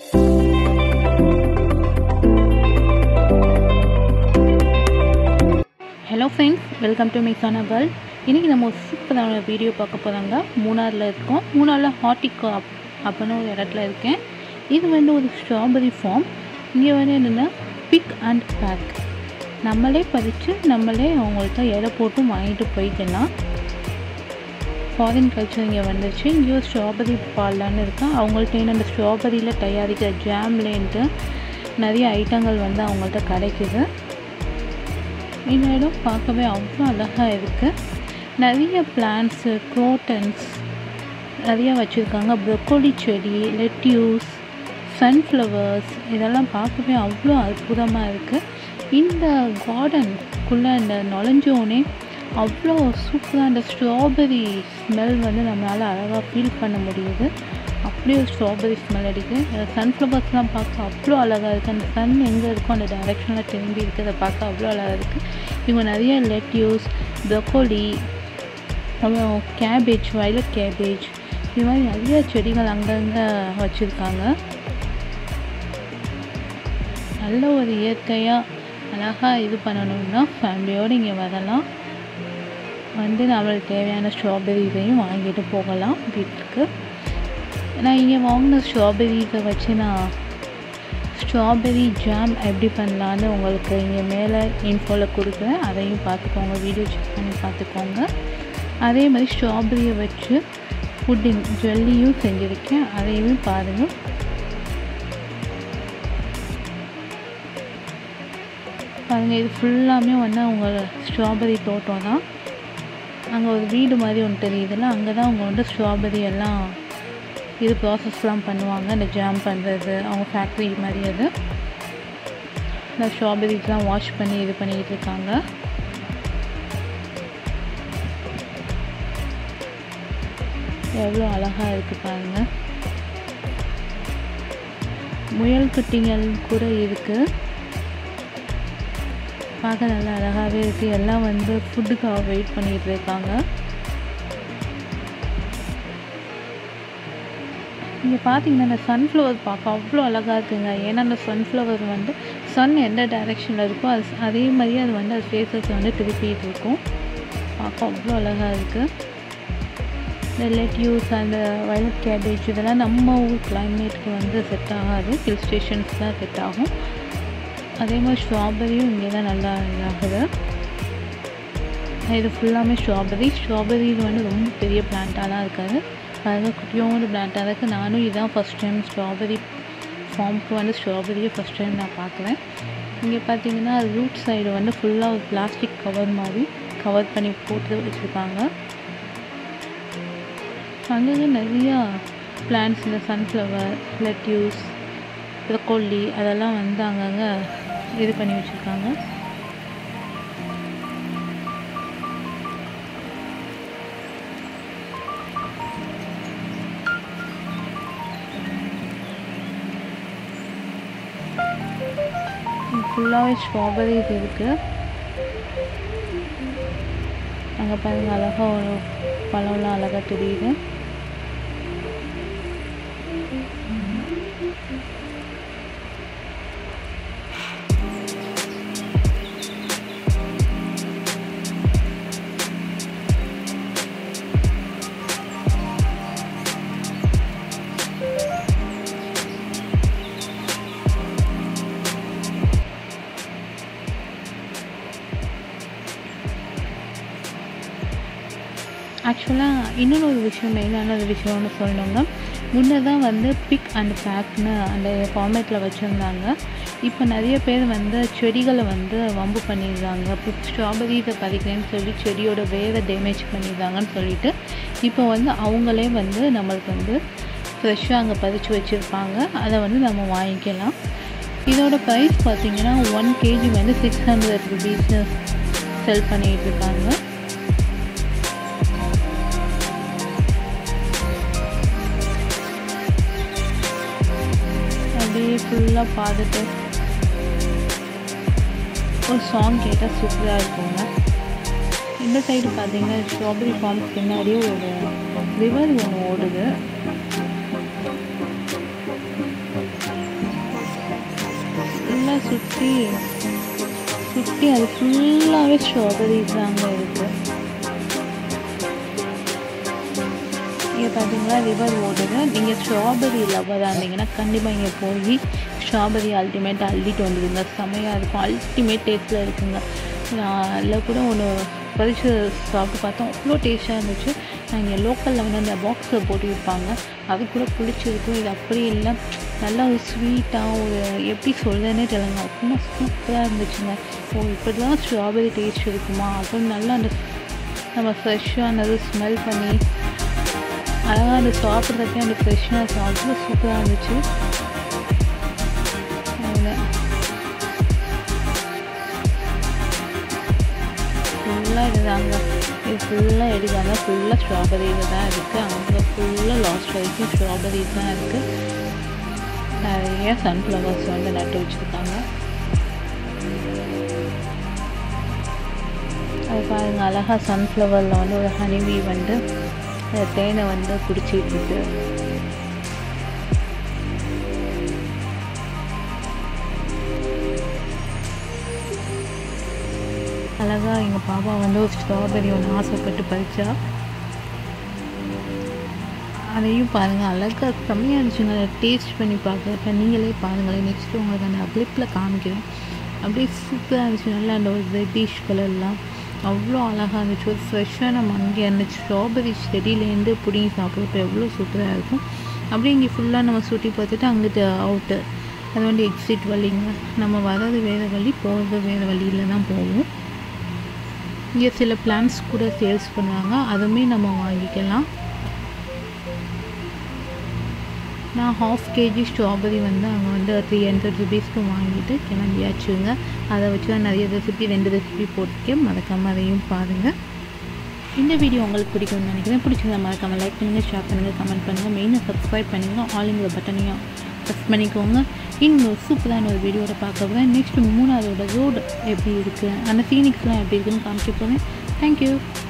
hello friends welcome to மிக்ஸான world இன்றைக்கி நம்ம ஒரு சூப்பரான வீடியோ பார்க்க போகிறாங்க மூணாரில் இருக்கோம் மூணாரில் ஹார்டிகோ அப் அப்படின்னு ஒரு இடத்துல இருக்கேன் இது வந்து ஒரு ஸ்ட்ராபெரி ஃபார்ம் இங்கே வந்து என்னென்னா பிக் அண்ட் பேக் நம்மளே பறித்து நம்மளே அவங்கள்ட்ட எடை போட்டு வாங்கிட்டு போய்க்கலாம் ஃபாரின் கல்ச்சர் இங்கே வந்துச்சு இங்கே ஒரு ஸ்ட்ராபெரி பால்லான்னு இருக்கா அவங்கள்ட்ட அந்த ஸ்ட்ராபெரியில் தயாரிக்கிற ஜாம்லேன்ட்டு நிறைய ஐட்டங்கள் வந்து அவங்கள்ட்ட கிடைக்குது இந்த இடம் பார்க்கவே அவ்வளோ அழகாக இருக்குது நிறைய பிளான்ட்ஸு க்ரோட்டன்ஸ் நிறைய வச்சுருக்காங்க ப்ரொக்கோலி செடி லெட்யூஸ் சன்ஃப்ளவர்ஸ் இதெல்லாம் பார்க்கவே அவ்வளோ அற்புதமாக இருக்குது இந்த கார்டனுக்குள்ளே இந்த நுழைஞ்சோடனே அவ்வளோ சூப்பராக அந்த ஸ்ட்ராபெரி ஸ்மெல் வந்து நம்மளால் அழகாக ஃபீல் பண்ண முடியுது அப்படியே ஒரு ஸ்ட்ராபெரி ஸ்மெல் அடிக்குது சன்ஃப்ளவர்ஸ்லாம் பார்க்க அவ்வளோ அழகாக இருக்குது அந்த சன் எங்கே இருக்கோ அந்த டைரெக்ஷனில் திரும்பி இருக்குது அதை பார்க்க அவ்வளோ அழகாக இருக்குது இவங்க நிறைய லெட்யூஸ் ப்ரொக்கோலி அப்புறம் கேபேஜ் வயலட் கேபேஜ் இது மாதிரி நிறைய செடிகள் அங்கங்கே வச்சுருக்காங்க நல்ல ஒரு இயற்கையாக அழகாக இது பண்ணணும்னா ஃபேமிலியோடு இங்கே வரலாம் வந்து நம்மளுக்கு தேவையான ஸ்ட்ராபெரிஸையும் வாங்கிட்டு போகலாம் வீட்டுக்கு நான் இங்கே வாங்கின ஸ்ட்ராபெரிஸை வச்சு நான் ஸ்ட்ராபெரி ஜாம் எப்படி பண்ணலான்னு உங்களுக்கு இங்கே மேலே இன்ஃபோவில் கொடுக்குறேன் அதையும் பார்த்துக்கோங்க வீடியோ செக் பண்ணி பார்த்துக்கோங்க அதே மாதிரி ஸ்ட்ராபெரியை வச்சு புட்டிங் ஜெல்லியும் செஞ்சுருக்கேன் அதையும் பாருங்கள் பாருங்கள் இது ஃபுல்லாமே வந்து அவங்க ஸ்ட்ராபெரி தோட்டம் தான் அங்கே ஒரு வீடு மாதிரி ஒன்று தெரியுதுல்ல அங்கே தான் அவங்க வந்து ஸ்ட்ராபெரி எல்லாம் இது ப்ராசஸ்லாம் பண்ணுவாங்க இந்த ஜாம் பண்ணுறது அவங்க ஃபேக்ட்ரி மாதிரி அது இந்த ஸ்ட்ராபெரிஸ்லாம் வாஷ் பண்ணி இது பண்ணிக்கிட்டு இருக்காங்க எவ்வளோ அழகாக இருக்குது பாருங்கள் முயல் குட்டிகள் கூட இருக்குது பார்க்க நல்லா அழகாகவே இருக்குது எல்லாம் வந்து ஃபுட்டுக்காக வெயிட் பண்ணிகிட்டு இருக்காங்க இங்கே பார்த்தீங்கன்னா இந்த சன்ஃப்ளவர் பார்க்க அவ்வளோ அழகாக இருக்குங்க ஏன்னா அந்த சன்ஃப்ளவர் வந்து சன் எந்த டைரெக்ஷனில் இருக்கோ அது அதே மாதிரியே அது வந்து அது ஃபேஸஸ் வந்து திருப்பிட்டு இருக்கும் பார்க்க அவ்வளோ அழகாக இருக்குது இந்த லெட்யூஸ் அந்த வயலட் கேபேஜ் இதெல்லாம் நம்ம ஊர் கிளைமேட்டுக்கு வந்து செட் ஆகாது ஹில் ஸ்டேஷன்ஸ் தான் செட் ஆகும் அதே மாதிரி ஸ்ட்ராபெரியும் இங்கே தான் நல்லா ஆகுது இது ஃபுல்லாமே ஸ்ட்ராபெரி ஸ்ட்ராபெரி இது வந்து ரொம்ப பெரிய பிளான்ட்டாலாம் இருக்காது பாருங்க குட்டியோண்டு பிளான்ட்டாக இருக்குது நானும் இதுதான் ஃபஸ்ட் டைம் ஸ்ட்ராபெரி ஃபார்முக்கு வந்து ஸ்ட்ராபெரியை ஃபஸ்ட் டைம் நான் பார்க்குறேன் இங்கே பார்த்தீங்கன்னா ரூட் சைடு வந்து ஃபுல்லாக ஒரு பிளாஸ்டிக் கவர் மாதிரி கவர் பண்ணி போட்டு வச்சுருக்காங்க அங்கங்கே நிறையா பிளான்ட்ஸ் இந்த சன்ஃப்ளவர் லெட்யூஸ் ப்ரொக்கோலி அதெல்லாம் வந்து அங்கங்கே இது பண்ணி வச்சுருக்காங்க ஃபுல்லாகவே ஸ்ட்ராபெரிஸ் இருக்குது அங்கே பாருங்க அழகாக ஒரு பழம்லாம் அழகாக தெரியுது ஆக்சுவலாக இன்னொன்று ஒரு விஷயம் மெயினான ஒரு விஷயம்னு சொல்லணும்னா முன்னே தான் வந்து பிக் அண்ட் பேக்னு அந்த ஃபார்மேட்டில் வச்சுருந்தாங்க இப்போ நிறைய பேர் வந்து செடிகளை வந்து வம்பு பண்ணிடுறாங்க இப்போ ஸ்ட்ராபெரிஸை பறிக்கிறேன்னு சொல்லி செடியோட வேரை டேமேஜ் பண்ணிடுறாங்கன்னு சொல்லிட்டு இப்போ வந்து அவங்களே வந்து நம்மளுக்கு வந்து ஃப்ரெஷ்ஷாக அங்கே பறித்து வச்சுருப்பாங்க அதை வந்து நம்ம வாங்கிக்கலாம் இதோட ப்ரைஸ் பார்த்திங்கன்னா ஒன் கேஜி வந்து சிக்ஸ் ஹண்ட்ரட் ருபீஸ் செல் பண்ணிகிட்டு இருக்காங்க அப்படியே ஃபுல்லாக பார்த்துட்டு ஒரு சாங் கேட்டால் சூப்பராக இருக்குங்க இந்த சைடு பார்த்தீங்கன்னா ஸ்ட்ராபெரி ஃபார்ம்ஸ் பின்னாடியே ஒரு ரிவர் ஒன்று ஓடுது சுற்றி சுற்றி அது ஃபுல்லாகவே ஸ்ட்ராபெரிஸ் தாங்க இருக்குது இங்கே பார்த்தீங்களா ரிவர் ஓடுது நீங்கள் ஸ்ட்ராபெரி லவராக இருந்தீங்கன்னா கண்டிப்பாக இங்கே போய் ஸ்ட்ராபெரி அல்டிமேட் அள்ளிட்டு வந்துடுங்க செமையாக இருக்கும் அல்டிமேட் டேஸ்ட்டில் இருக்குங்க நான் அதில் கூட ஒன்று பறித்து சாப்பிட்டு பார்த்தோம் அவ்வளோ டேஸ்ட்டாக இருந்துச்சு நான் இங்கே லோக்கலில் வந்து அந்த பாக்ஸில் போட்டு விற்பாங்க அது கூட பிடிச்சிருக்கும் இது அப்படி இல்லை நல்லா ஒரு ஸ்வீட்டாக ஒரு எப்படி சொல்கிறதுனே தெரியலங்க அவ்வளோ சூப்பராக இருந்துச்சுங்க ஓ இப்படி தான் ஸ்ட்ராபெரி டேஸ்ட் இருக்குமா அப்படின்னு நல்லா அந்த நம்ம ஃப்ரெஷ்ஷாக அந்த ஸ்மெல் பண்ணி அழகாக அந்த சாப்பிட்றதுக்கே அந்த ஃப்ரெஷ்னஸ் அவ்வளோ சூப்பராக இருந்துச்சு ஃபுல்லாக இதுதாங்க இது ஃபுல்லாக எடுக்காங்க ஃபுல்லாக ஸ்ட்ராபெரி இது தான் இருக்குது அங்கே ஃபுல்லாக லாஸ்ட் வரைக்கும் ஸ்ட்ராபெரி தான் இருக்குது நிறைய சன்ஃப்ளவர்ஸ் வந்து நட்டு வச்சுருக்காங்க அது பாருங்க அழகாக சன்ஃப்ளவரில் வந்து ஒரு ஹனிபி வந்து தேனை வந்து குடிச்சிட்டு இருக்கு அழகாக எங்கள் பாப்பா வந்து ஒரு ஸ்ட்ராபெரி ஒன்று ஆசைப்பட்டு பறிச்சா அதையும் பாருங்கள் அழகாக செம்மையாக இருந்துச்சுங்க அதை டேஸ்ட் பண்ணி பார்க்குறப்ப நீங்களே பாருங்களேன் நெக்ஸ்ட்டு உங்களுக்கு அந்த கிளிப்பில் காமிக்கிறேன் அப்படியே சூப்பராக இருந்துச்சு நல்லா அந்த ஒரு ரெட்டிஷ் கலர்லாம் அவ்வளோ அழகாக இருந்துச்சு ஒரு ஃப்ரெஷ்ஷான மங்கி அந்த ஸ்ட்ராபெரி செடியிலேருந்து பிடிங்கி சாப்பிட்றப்ப எவ்வளோ சூப்பராக இருக்கும் அப்படியே இங்கே ஃபுல்லாக நம்ம சுற்றி பார்த்துட்டு அங்கிட்டு அவுட்டு அது வந்து எக்ஸிட் வழிங்க நம்ம வர்றது வேறு வழி போகிறது வேறு வழியில் தான் போவோம் இங்கே சில பிளான்ஸ் கூட சேல்ஸ் பண்ணுவாங்க அதுவுமே நம்ம வாங்கிக்கலாம் நான் ஹாஃப் கேஜி ஸ்ட்ராபெரி வந்து அங்கே வந்து த்ரீ ஹண்ட்ரட் ருபீஸ்க்கு வாங்கிட்டு கிளம்பியாச்சுங்க அதை வச்சு தான் நிறைய ரெசிபி ரெண்டு ரெசிபி போட்டுருக்கேன் மறக்காமல் அதையும் பாருங்கள் இந்த வீடியோ உங்களுக்கு பிடிக்கும்னு நினைக்கிறேன் பிடிச்சிருந்தா மறக்காமல் லைக் பண்ணுங்கள் ஷேர் பண்ணுங்கள் கமெண்ட் பண்ணுங்கள் மெயினாக சப்ஸ்கிரைப் பண்ணுங்கள் ஆளுங்கிற பட்டனையும் ப்ரெஸ் பண்ணிக்கோங்க இன்னும் சூப்பரான ஒரு வீடியோவில் பார்க்க போகிறேன் நெக்ஸ்ட் மூணாவதோட ரோடு எப்படி இருக்குது அந்த சீனிக்ஸ்லாம் எப்படி இருக்குன்னு காமிக்க போகிறேன் தேங்க்யூ